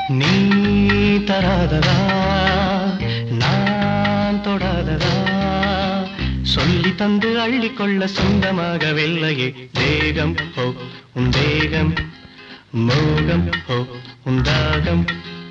நீ தராததா நான் தொடாததா சொல்லி தந்து அள்ளிக்கொள்ள சொந்தமாகவில்லையே தேகம் ஹோ உன் தேகம் மோகம் ஹோ உன் தாகம்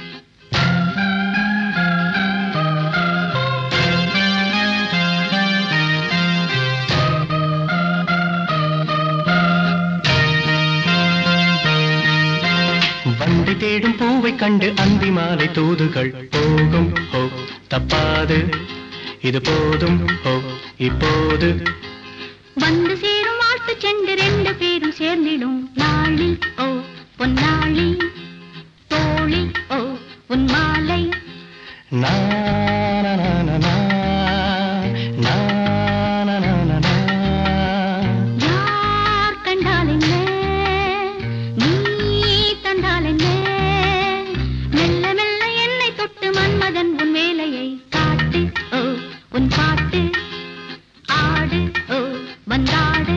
வண்டி தேடும் பூவை கண்டு அந்தி மாலை தூதுகள் போகும் ஹோ தப்பாது இது போதும் ஹோ இப்போது வந்து சேரும் வாழ்த்து செண்டு ரெண்டு பேரும் சேர்ந்திடும் நாளி ஓ பொன்னாளி தோழி ஓ உன் மாலை நா, நா, நா, நா, நா. நா, நா, நா, நா, நா. யார் கண்டால் என்ன நீ தந்தால் என்ன மெல்ல மெல்ல என்னை தொட்டு மன்மதன் உன் வேலையை காட்டு ஓ உன் பாட்டு ஆடு ஓ வந்தாடு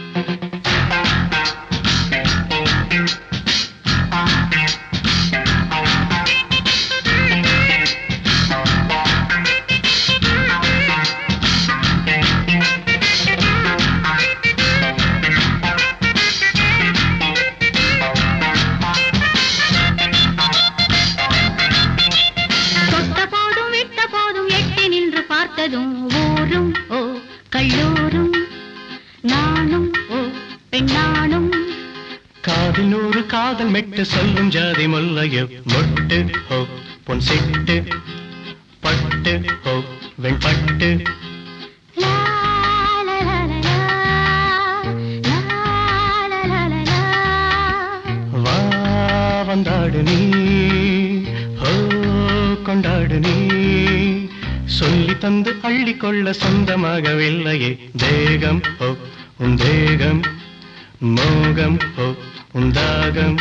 தொட்ட போதும் விட்ட போதும் எட்டி நின்று பார்த்ததும் ஊரும் ஓ கல்லூரும் நானும் ஓ பெண்ணானும் காதில் நூறு காதல் மெட்டு சொல்லும் ஜாதி முல்லைய மொட்டு ஹோ பொன் சிட்டு பட்டு ஹோ வெண்பட்டு லா, லா, லா, லா, லா. லா, லா, லா, லா, லா. வா வந்தாடு நீ ஹோ கொண்டாடு நீ சொல்லி தந்து அள்ளிக்கொள்ள சொந்தமாகவில்லையே தேகம் ஹோ உன் தேகம் மோகம் ஹோ உன் தாகம்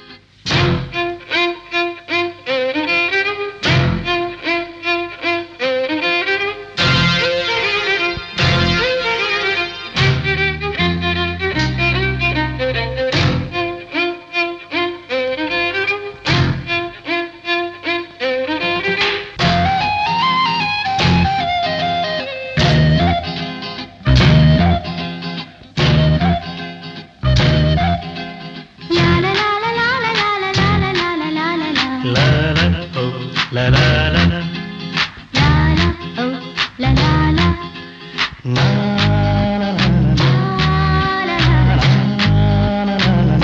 லா, லா, லா, லா, லா, லா, லா, லா, லா, லா, லா, லா, லா, லா. லா லா ஹோ லா லா லா லா லா, லா, ஓ, லா, லா, லா. நா, நா, நா, நா, நா. லா, லா, லா, லா,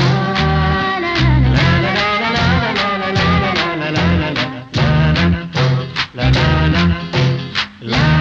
லா, லா, லா. லா